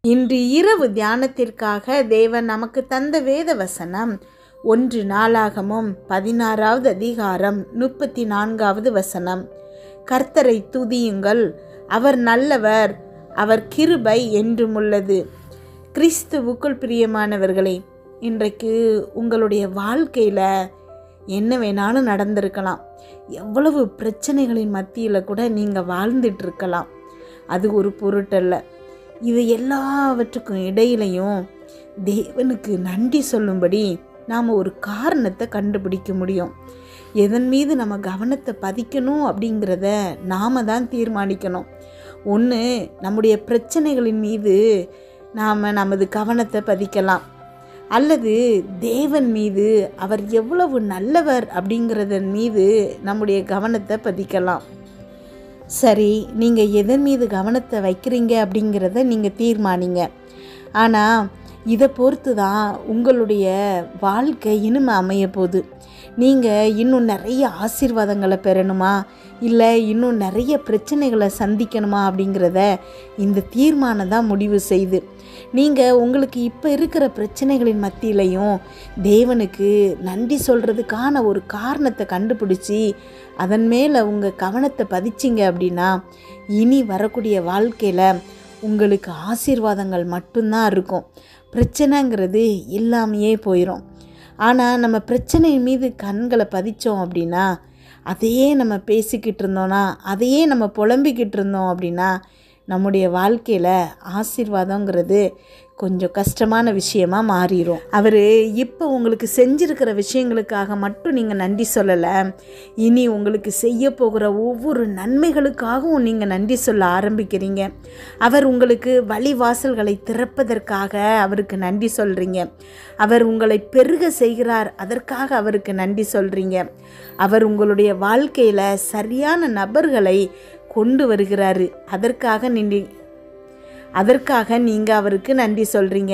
இன்று இரவு தியானத்திற்காக தேவன் நமக்கு தந்த வேத வசனம் ஒன்று நாளாகமும் பதினாறாவது அதிகாரம் முப்பத்தி நான்காவது வசனம் கர்த்தரை துதியுங்கள் அவர் நல்லவர் அவர் கிருபை என்றும் உள்ளது கிறிஸ்துவுக்குள் பிரியமானவர்களே இன்றைக்கு உங்களுடைய வாழ்க்கையில் என்ன வேணாலும் நடந்திருக்கலாம் எவ்வளவு பிரச்சனைகளின் மத்தியில் கூட நீங்கள் வாழ்ந்துட்டு இருக்கலாம் அது ஒரு பொருட்டல்ல இது எல்லாவற்றுக்கும் இடையிலையும் தேவனுக்கு நன்றி சொல்லும்படி நாம் ஒரு காரணத்தை கண்டுபிடிக்க முடியும் எதன் மீது நம்ம கவனத்தை பதிக்கணும் அப்படிங்கிறத நாம் தான் தீர்மானிக்கணும் ஒன்று நம்முடைய பிரச்சனைகளின் மீது நாம் நமது கவனத்தை பதிக்கலாம் அல்லது தேவன் மீது அவர் எவ்வளவு நல்லவர் அப்படிங்கிறதன் மீது நம்முடைய கவனத்தை பதிக்கலாம் சரி நீங்கள் எதன் மீது கவனத்தை வைக்கிறீங்க அப்படிங்கிறத நீங்கள் தீர்மானிங்க ஆனால் இதை பொறுத்து தான் உங்களுடைய வாழ்க்கை இனிமே அமைய போகுது நீங்கள் இன்னும் நிறைய ஆசீர்வாதங்களை பெறணுமா இல்லை இன்னும் நிறைய பிரச்சனைகளை சந்திக்கணுமா அப்படிங்கிறத இந்த தீர்மானம் தான் முடிவு செய்து நீங்கள் உங்களுக்கு இப்போ இருக்கிற பிரச்சனைகளின் மத்தியிலையும் தேவனுக்கு நன்றி சொல்கிறதுக்கான ஒரு காரணத்தை கண்டுபிடிச்சி அதன் மேலே உங்கள் கவனத்தை பதிச்சிங்க அப்படின்னா இனி வரக்கூடிய வாழ்க்கையில் உங்களுக்கு ஆசீர்வாதங்கள் மட்டும்தான் இருக்கும் பிரச்சனைங்கிறது இல்லாமையே போயிடும் ஆனால் நம்ம பிரச்சனை மீது கண்களை பதித்தோம் அப்படின்னா அதையே நம்ம பேசிக்கிட்டு இருந்தோன்னா அதையே நம்ம புலம்பிக்கிட்டு இருந்தோம் அப்படின்னா நம்முடைய வாழ்க்கையில் ஆசீர்வாதங்கிறது கொஞ்சம் கஷ்டமான விஷயமா மாறிடும் அவர் இப்போ உங்களுக்கு செஞ்சிருக்கிற விஷயங்களுக்காக மட்டும் நீங்கள் நன்றி சொல்லலை இனி உங்களுக்கு செய்ய போகிற ஒவ்வொரு நன்மைகளுக்காகவும் நீங்கள் நன்றி சொல்ல ஆரம்பிக்கிறீங்க அவர் உங்களுக்கு வழிவாசல்களை திறப்பதற்காக அவருக்கு நன்றி சொல்கிறீங்க அவர் உங்களை பெருக செய்கிறார் அதற்காக அவருக்கு நன்றி சொல்கிறீங்க அவர் உங்களுடைய வாழ்க்கையில் சரியான நபர்களை கொண்டு வருகிறாரு அதற்காக நின்று அதற்காக நீங்கள் அவருக்கு நன்றி சொல்கிறீங்க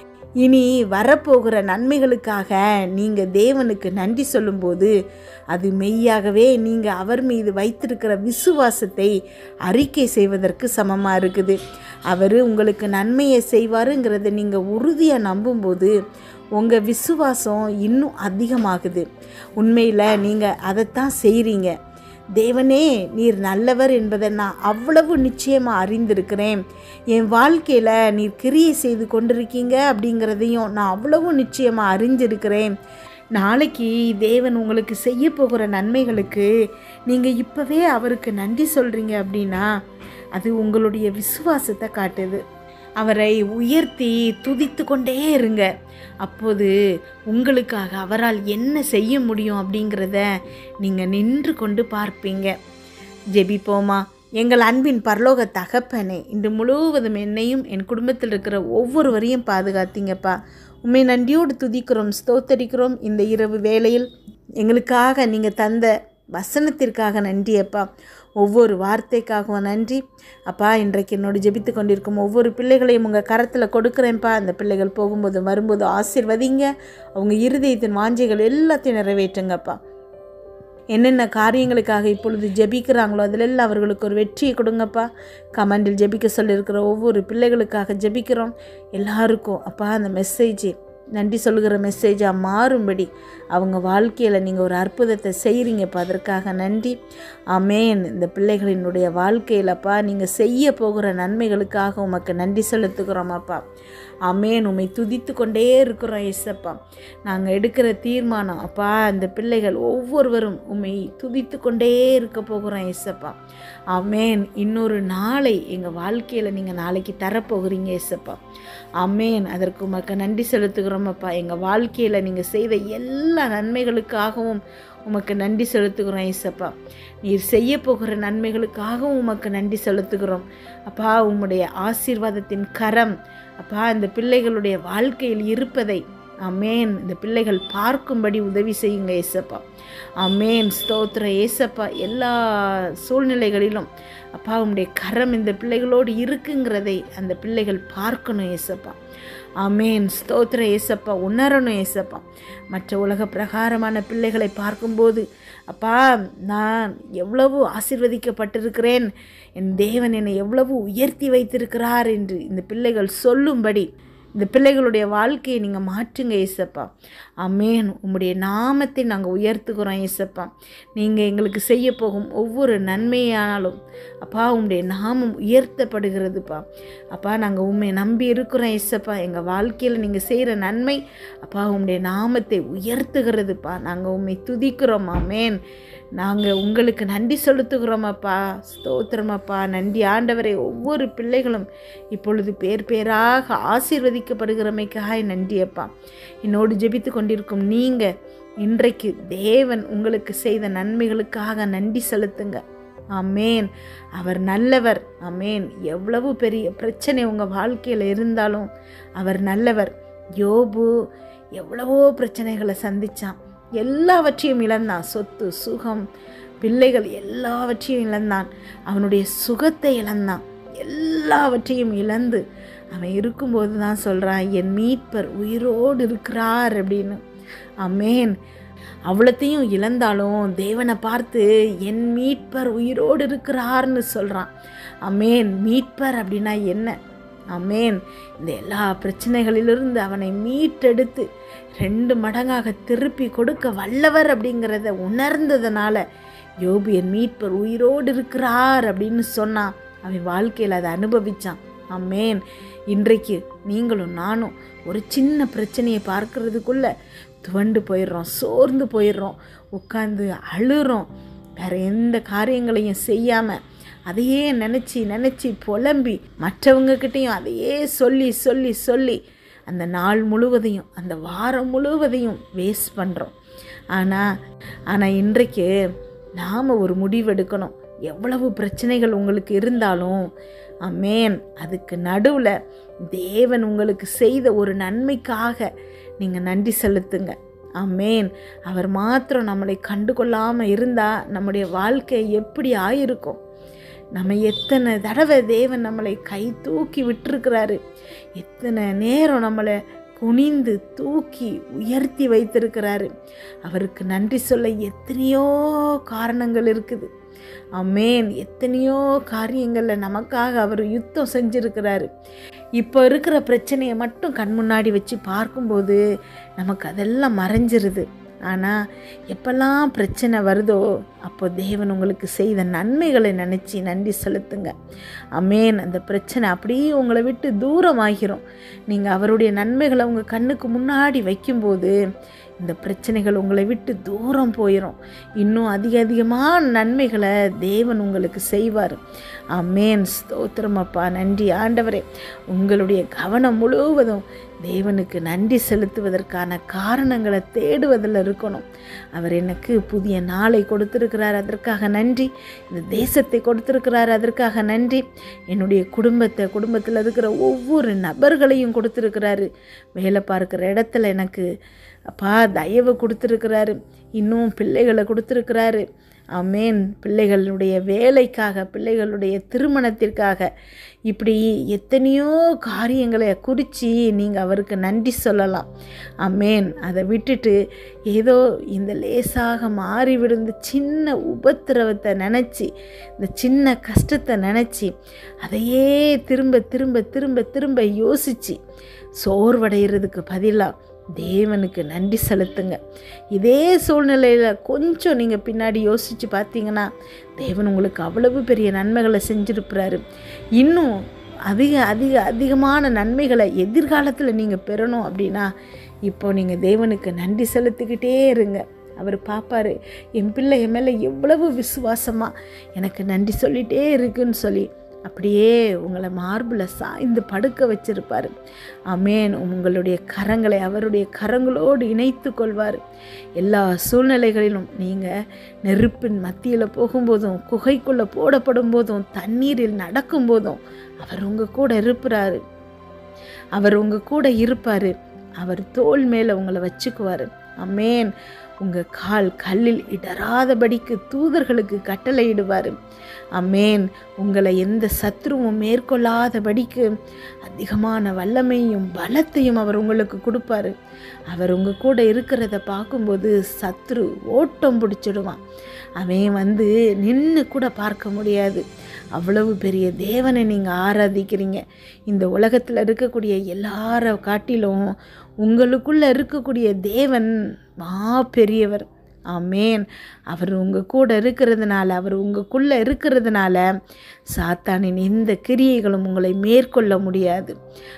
இனி வரப்போகிற நன்மைகளுக்காக நீங்கள் தேவனுக்கு நன்றி சொல்லும்போது அது மெய்யாகவே நீங்கள் அவர் மீது வைத்திருக்கிற விசுவாசத்தை அறிக்கை செய்வதற்கு சமமாக இருக்குது அவர் உங்களுக்கு நன்மையை செய்வாருங்கிறத நீங்கள் உறுதியாக நம்பும்போது உங்கள் விசுவாசம் இன்னும் அதிகமாகுது உண்மையில் நீங்கள் அதைத்தான் செய்கிறீங்க தேவனே நீர் நல்லவர் என்பதை நான் அவ்வளவு நிச்சயமாக அறிந்திருக்கிறேன் என் வாழ்க்கையில் நீர் கிரியை செய்து கொண்டிருக்கீங்க அப்படிங்கிறதையும் நான் அவ்வளவு நிச்சயமாக அறிஞ்சிருக்கிறேன் நாளைக்கு தேவன் உங்களுக்கு செய்ய போகிற நன்மைகளுக்கு நீங்கள் இப்போவே அவருக்கு நன்றி சொல்கிறீங்க அப்படின்னா அது உங்களுடைய விசுவாசத்தை காட்டுது அவரை உயர்த்தி துதித்து கொண்டே இருங்க அப்போது உங்களுக்காக அவரால் என்ன செய்ய முடியும் அப்படிங்கிறத நீங்கள் நின்று கொண்டு பார்ப்பீங்க ஜெபிப்போமா எங்கள் அன்பின் பரலோக தகப்பனே இன்று முழுவதும் என்னையும் என் குடும்பத்தில் இருக்கிற ஒவ்வொருவரையும் பாதுகாத்தீங்கப்பா உண்மை நன்றியோடு துதிக்கிறோம் ஸ்தோத்தரிக்கிறோம் இந்த இரவு வேளையில் எங்களுக்காக நீங்கள் தந்த வசனத்திற்காக நன்றி அப்பா ஒவ்வொரு வார்த்தைக்காகவும் நன்றி அப்பா இன்றைக்கு என்னோடு ஜெபித்து கொண்டிருக்கும் ஒவ்வொரு பிள்ளைகளையும் உங்கள் கரத்தில் கொடுக்குறேன்ப்பா அந்த பிள்ளைகள் போகும்போது வரும்போது ஆசிர்வதிங்க அவங்க இருதயத்தின் வாஞ்சைகள் எல்லாத்தையும் நிறைவேற்றுங்கப்பா என்னென்ன காரியங்களுக்காக இப்பொழுது ஜெபிக்கிறாங்களோ அதிலெல்லாம் அவர்களுக்கு ஒரு வெற்றியை கொடுங்கப்பா கமெண்டில் ஜெபிக்க சொல்லியிருக்கிற ஒவ்வொரு பிள்ளைகளுக்காக ஜெபிக்கிறோம் எல்லாருக்கும் அப்பா அந்த மெசேஜ் நன்றி சொல்கிற மெசேஜாக மாறும்படி அவங்க வாழ்க்கையில் நீங்கள் ஒரு அற்புதத்தை செய்கிறீங்கப்பா அதற்காக நன்றி அமேன் இந்த பிள்ளைகளினுடைய வாழ்க்கையிலப்பா நீங்கள் செய்ய போகிற நன்மைகளுக்காக உமக்கு நன்றி செலுத்துகிறோமாப்பா அமேன் உம்மை துதித்து கொண்டே இருக்கிறோம் ஏசப்பா நாங்கள் எடுக்கிற தீர்மானம் அப்பா அந்த பிள்ளைகள் ஒவ்வொருவரும் உம்மை துதித்து கொண்டே இருக்க போகிறோம் ஏசப்பா அமேன் இன்னொரு நாளை எங்கள் வாழ்க்கையில் நீங்கள் நாளைக்கு தரப்போகிறீங்க ஏசப்பா அமேன் அதற்கு உமக்கு நன்றி செலுத்துகிறோமப்பா எங்கள் வாழ்க்கையில் நீங்கள் செய்த எல்லா நன்மைகளுக்காகவும் உமக்கு நன்றி செலுத்துகிறோம் ஏசப்பா நீர் செய்ய போகிற நன்மைகளுக்காகவும் உமக்கு நன்றி செலுத்துகிறோம் அப்பா உம்முடைய ஆசீர்வாதத்தின் கரம் அப்பா இந்த பிள்ளைகளுடைய வாழ்க்கையில் இருப்பதை அமேன் இந்த பிள்ளைகள் பார்க்கும்படி உதவி செய்யுங்க ஏசப்பா அமேன் ஸ்தோத்திர ஏசப்பா எல்லா சூழ்நிலைகளிலும் அப்பா உம்முடைய கரம் இந்த பிள்ளைகளோடு இருக்குங்கிறதை அந்த பிள்ளைகள் பார்க்கணும் ஏசப்பா அமேன் ஸ்தோத்திர ஏசப்பா உணரணும் ஏசப்பா மற்ற உலக பிரகாரமான பிள்ளைகளை பார்க்கும்போது அப்பா நான் எவ்வளவு ஆசிர்வதிக்கப்பட்டிருக்கிறேன் என் தேவன் என்னை எவ்வளவு உயர்த்தி வைத்திருக்கிறார் என்று இந்த பிள்ளைகள் சொல்லும்படி இந்த பிள்ளைகளுடைய வாழ்க்கையை நீங்கள் மாற்றுங்க ஏசப்பா அமேன் உம்முடைய நாமத்தை நாங்கள் உயர்த்துக்கிறோம் ஏசப்பா நீங்கள் எங்களுக்கு செய்ய போகும் ஒவ்வொரு நன்மையானாலும் அப்பா உம்முடைய நாமம் உயர்த்தப்படுகிறதுப்பா அப்பா நாங்கள் உண்மை நம்பி இருக்கிறோம் ஏசப்பா எங்கள் வாழ்க்கையில் நீங்கள் செய்கிற நன்மை அப்பா உம்முடைய நாமத்தை உயர்த்துகிறதுப்பா நாங்கள் உண்மை துதிக்கிறோம் ஆமேன் நாங்கள் உங்களுக்கு நன்றி செலுத்துகிறோமப்பா ஸ்தோத்திரமப்பா நன்றி ஆண்டவரை ஒவ்வொரு பிள்ளைகளும் இப்பொழுது பேர் பேராக ஆசீர்வதிக்கப்படுகிறமைக்காக நன்றியப்பா என்னோடு ஜெபித்து கொண்டிருக்கும் நீங்கள் இன்றைக்கு தேவன் உங்களுக்கு செய்த நன்மைகளுக்காக நன்றி செலுத்துங்க அமேன் அவர் நல்லவர் அமேன் எவ்வளவு பெரிய பிரச்சனை உங்கள் வாழ்க்கையில் இருந்தாலும் அவர் நல்லவர் யோபு எவ்வளவோ பிரச்சனைகளை சந்தித்தான் எல்லாவற்றையும் இழந்தான் சொத்து சுகம் பிள்ளைகள் எல்லாவற்றையும் இழந்தான் அவனுடைய சுகத்தை இழந்தான் எல்லாவற்றையும் இழந்து அவன் இருக்கும்போது தான் சொல்கிறான் என் மீட்பர் உயிரோடு இருக்கிறார் அப்படின்னு அமேன் அவ்வளோத்தையும் இழந்தாலும் தேவனை பார்த்து என் மீட்பர் உயிரோடு இருக்கிறார்னு சொல்கிறான் அமேன் மீட்பர் அப்படின்னா என்ன அமேன் இந்த எல்லா பிரச்சனைகளிலிருந்து அவனை மீட்டெடுத்து ரெண்டு மடங்காக திருப்பி கொடுக்க வல்லவர் அப்படிங்கிறத உணர்ந்ததுனால யோபு என் மீட்பர் உயிரோடு இருக்கிறார் அப்படின்னு சொன்னான் அவன் வாழ்க்கையில் அதை அனுபவிச்சான் அம்மேன் இன்றைக்கு நீங்களும் நானும் ஒரு சின்ன பிரச்சனையை பார்க்கறதுக்குள்ள துவண்டு போயிடுறோம் சோர்ந்து போயிடுறோம் உட்காந்து அழுறோம் வேற எந்த காரியங்களையும் செய்யாமல் அதையே நினச்சி நினச்சி புலம்பி மற்றவங்கக்கிட்டேயும் அதையே சொல்லி சொல்லி சொல்லி அந்த நாள் முழுவதையும் அந்த வாரம் முழுவதையும் வேஸ்ட் பண்ணுறோம் ஆனால் ஆனால் இன்றைக்கு நாம் ஒரு முடிவெடுக்கணும் எவ்வளவு பிரச்சனைகள் உங்களுக்கு இருந்தாலும் அமேன் அதுக்கு நடுவில் தேவன் உங்களுக்கு செய்த ஒரு நன்மைக்காக நீங்கள் நன்றி செலுத்துங்க அமேன் அவர் மாத்திரம் நம்மளை கண்டுகொள்ளாமல் இருந்தால் நம்முடைய வாழ்க்கை எப்படி ஆயிருக்கும் நம்ம எத்தனை தடவை தேவன் நம்மளை கை தூக்கி விட்டுருக்கிறாரு எத்தனை நேரம் நம்மளை குனிந்து தூக்கி உயர்த்தி வைத்திருக்கிறாரு அவருக்கு நன்றி சொல்ல எத்தனையோ காரணங்கள் இருக்குது அமேன் எத்தனையோ காரியங்களில் நமக்காக அவர் யுத்தம் செஞ்சிருக்கிறாரு இப்போ இருக்கிற பிரச்சனையை மட்டும் கண் முன்னாடி வச்சு பார்க்கும்போது நமக்கு அதெல்லாம் மறைஞ்சிருது ஆனால் எப்பெல்லாம் பிரச்சனை வருதோ அப்போ தேவன் உங்களுக்கு செய்த நன்மைகளை நினச்சி நன்றி செலுத்துங்க அமேன் அந்த பிரச்சனை அப்படியே உங்களை விட்டு தூரமாகிரும் நீங்கள் அவருடைய நன்மைகளை உங்கள் கண்ணுக்கு முன்னாடி வைக்கும்போது இந்த பிரச்சனைகள் உங்களை விட்டு தூரம் போயிடும் இன்னும் அதிக அதிகமான நன்மைகளை தேவன் உங்களுக்கு செய்வார் அமேன் ஸ்தோத்திரமப்பா நன்றி ஆண்டவரே உங்களுடைய கவனம் முழுவதும் தேவனுக்கு நன்றி செலுத்துவதற்கான காரணங்களை தேடுவதில் இருக்கணும் அவர் எனக்கு புதிய நாளை கொடுத்திருக்கிறார் அதற்காக நன்றி இந்த தேசத்தை கொடுத்திருக்கிறார் அதற்காக நன்றி என்னுடைய குடும்பத்தை குடும்பத்தில் இருக்கிற ஒவ்வொரு நபர்களையும் கொடுத்திருக்கிறாரு வேலை பார்க்குற இடத்துல எனக்கு அப்பா தயவு கொடுத்துருக்கிறாரு இன்னும் பிள்ளைகளை கொடுத்துருக்கிறாரு அமேன் பிள்ளைகளுடைய வேலைக்காக பிள்ளைகளுடைய திருமணத்திற்காக இப்படி எத்தனையோ காரியங்களை குறித்து நீங்கள் அவருக்கு நன்றி சொல்லலாம் அமேன் அதை விட்டுட்டு ஏதோ இந்த லேசாக மாறி விழுந்த சின்ன உபத்திரவத்தை நினச்சி இந்த சின்ன கஷ்டத்தை நினச்சி அதையே திரும்ப திரும்ப திரும்ப திரும்ப யோசித்து சோர்வடைகிறதுக்கு பதிலாக தேவனுக்கு நன்றி செலுத்துங்க இதே சூழ்நிலையில் கொஞ்சம் நீங்கள் பின்னாடி யோசித்து பார்த்தீங்கன்னா தேவன் உங்களுக்கு அவ்வளவு பெரிய நன்மைகளை செஞ்சுருப்புறாரு இன்னும் அதிக அதிக அதிகமான நன்மைகளை எதிர்காலத்தில் நீங்கள் பெறணும் அப்படின்னா இப்போ நீங்கள் தேவனுக்கு நன்றி செலுத்திக்கிட்டே இருங்க அவர் பார்ப்பார் என் பிள்ளை என் மேலே எவ்வளவு விசுவாசமாக எனக்கு நன்றி சொல்லிகிட்டே இருக்குன்னு சொல்லி அப்படியே உங்களை மார்பில் சாய்ந்து படுக்க வச்சிருப்பார் அமேன் உங்களுடைய கரங்களை அவருடைய கரங்களோடு இணைத்து கொள்வார் எல்லா சூழ்நிலைகளிலும் நீங்கள் நெருப்பின் மத்தியில் போகும்போதும் குகைக்குள்ளே போடப்படும் போதும் தண்ணீரில் நடக்கும் போதும் அவர் உங்கள் கூட இருப்பார் அவர் உங்கள் கூட இருப்பார் அவர் தோல் மேலே உங்களை வச்சுக்குவார் அமேன் உங்கள் கால் கல்லில் இடராதபடிக்கு தூதர்களுக்கு கட்டளையிடுவார் அமேன் உங்களை எந்த சத்ருவும் மேற்கொள்ளாதபடிக்கு அதிகமான வல்லமையும் பலத்தையும் அவர் உங்களுக்கு கொடுப்பாரு அவர் உங்கள் கூட இருக்கிறத பார்க்கும்போது சத்ரு ஓட்டம் பிடிச்சிடுவான் அவன் வந்து நின்று கூட பார்க்க முடியாது அவ்வளவு பெரிய தேவனை நீங்கள் ஆராதிக்கிறீங்க இந்த உலகத்தில் இருக்கக்கூடிய எல்லார காட்டிலும் உங்களுக்குள்ளே இருக்கக்கூடிய தேவன் மா பெரியவர் ஆமேன் அவர் உங்கள் கூட இருக்கிறதுனால அவர் உங்களுக்குள்ளே இருக்கிறதுனால சாத்தானின் எந்த கிரியைகளும் உங்களை மேற்கொள்ள முடியாது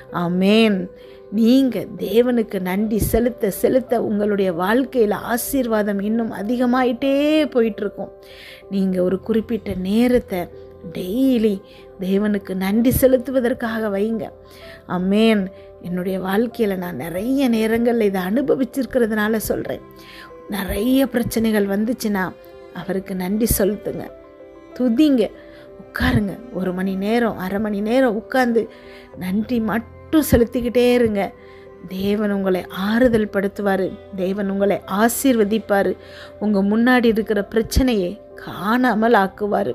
ஆமேன் நீங்கள் தேவனுக்கு நன்றி செலுத்த செலுத்த உங்களுடைய வாழ்க்கையில் ஆசீர்வாதம் இன்னும் அதிகமாயிட்டே போயிட்டுருக்கும் நீங்கள் ஒரு குறிப்பிட்ட நேரத்தை டெய்லி தேவனுக்கு நன்றி செலுத்துவதற்காக வைங்க அம்மேன் என்னுடைய வாழ்க்கையில் நான் நிறைய நேரங்களில் இதை அனுபவிச்சிருக்கிறதுனால சொல்கிறேன் நிறைய பிரச்சனைகள் வந்துச்சுன்னா அவருக்கு நன்றி செலுத்துங்க துதிங்க உட்காருங்க ஒரு மணி நேரம் அரை மணி நேரம் உட்காந்து நன்றி மட்டும் செலுத்திக்கிட்டே இருங்க தேவன் உங்களை ஆறுதல் படுத்துவார் தேவன் உங்களை ஆசீர்வதிப்பார் உங்கள் முன்னாடி இருக்கிற பிரச்சனையை காணாமல் ஆக்குவார்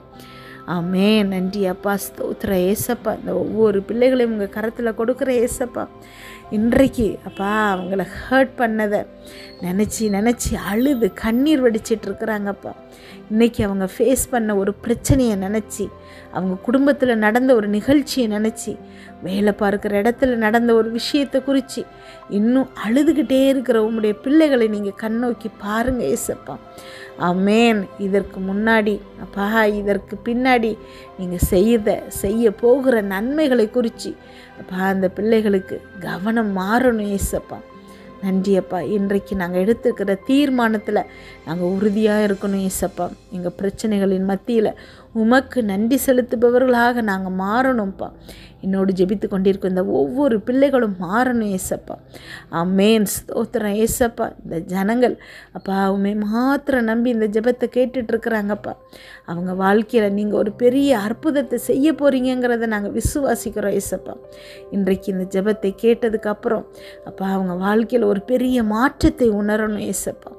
ஆமே நன்றி அப்பா ஸ்தோத்திர ஏசப்பா இந்த ஒவ்வொரு பிள்ளைகளையும் உங்கள் கரத்தில் கொடுக்குற ஏசப்பா இன்றைக்கு அப்பா அவங்கள ஹர்ட் பண்ணதை நினச்சி நினச்சி அழுது கண்ணீர் வடிச்சிட்டு இருக்கிறாங்கப்பா இன்றைக்கி அவங்க ஃபேஸ் பண்ண ஒரு பிரச்சனையை நினச்சி அவங்க குடும்பத்தில் நடந்த ஒரு நிகழ்ச்சியை நினச்சி வேலை பார்க்குற இடத்துல நடந்த ஒரு விஷயத்தை குறித்து இன்னும் அழுதுகிட்டே இருக்கிற உங்களுடைய பிள்ளைகளை நீங்கள் கண்ணோக்கி பாருங்கள் ஏசப்பா அமேன் இதற்கு முன்னாடி அப்பா இதற்கு பின்னாடி நீங்கள் செய்த செய்ய போகிற நன்மைகளை குறித்து அப்பா அந்த பிள்ளைகளுக்கு கவனம் மாறணும் ஏசப்பா நன்றி அப்பா இன்றைக்கு நாங்கள் எடுத்துக்கிற தீர்மானத்தில் நாங்கள் உறுதியாக இருக்கணும் ஏசப்பா எங்கள் பிரச்சனைகளின் மத்தியில் உமக்கு நன்றி செலுத்துபவர்களாக நாங்கள் மாறணும்ப்பா என்னோடு ஜெபித்து கொண்டிருக்கும் இந்த ஒவ்வொரு பிள்ளைகளும் மாறணும் ஏசப்பா அம்மேன் ஸ்தோத்திரம் ஏசப்பா இந்த ஜனங்கள் அப்பா உண்மை மாத்திரம் நம்பி இந்த ஜெபத்தை கேட்டுட்ருக்குறாங்கப்பா அவங்க வாழ்க்கையில் நீங்கள் ஒரு பெரிய அற்புதத்தை செய்ய போகிறீங்கிறத நாங்கள் விசுவாசிக்கிறோம் ஏசப்பா இன்றைக்கு இந்த ஜெபத்தை கேட்டதுக்கப்புறம் அப்பா அவங்க வாழ்க்கையில் ஒரு பெரிய மாற்றத்தை உணரணும் ஏசப்பா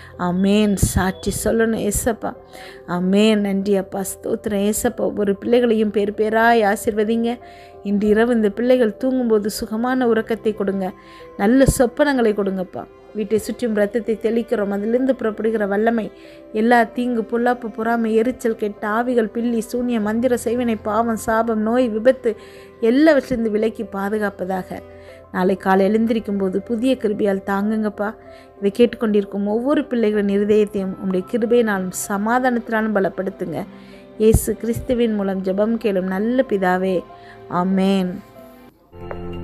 அமேன் சாட்சி சொல்லணும் ஏசப்பா அமேன் நன்றி அப்பா ஸ்தோத்திரம் ஏசப்பா ஒவ்வொரு பிள்ளைகளையும் பேர் பேராய் ஆசிர்வதிங்க இன்று இரவு இந்த பிள்ளைகள் தூங்கும்போது சுகமான உறக்கத்தை கொடுங்க நல்ல சொப்பனங்களை கொடுங்கப்பா வீட்டை சுற்றும் ரத்தத்தை தெளிக்கிறோம் அதிலிருந்து புறப்படுகிற வல்லமை எல்லா தீங்கு பொல்லாப்பு பொறாமை எரிச்சல் கெட்ட ஆவிகள் பில்லி சூன்ய மந்திர செய்வினை பாவம் சாபம் நோய் விபத்து எல்லாவற்றிலிருந்து விலக்கி பாதுகாப்பதாக நாளை காலை எழுந்திருக்கும் போது புதிய கிருபியால் தாங்குங்கப்பா இதை கேட்டுக்கொண்டிருக்கும் ஒவ்வொரு பிள்ளைகளின் இருதயத்தையும் உங்களுடைய கிருபையினாலும் சமாதானத்தினாலும் பலப்படுத்துங்க இயேசு கிறிஸ்துவின் மூலம் ஜெபம் கேளும் நல்ல பிதாவே ஆமேன்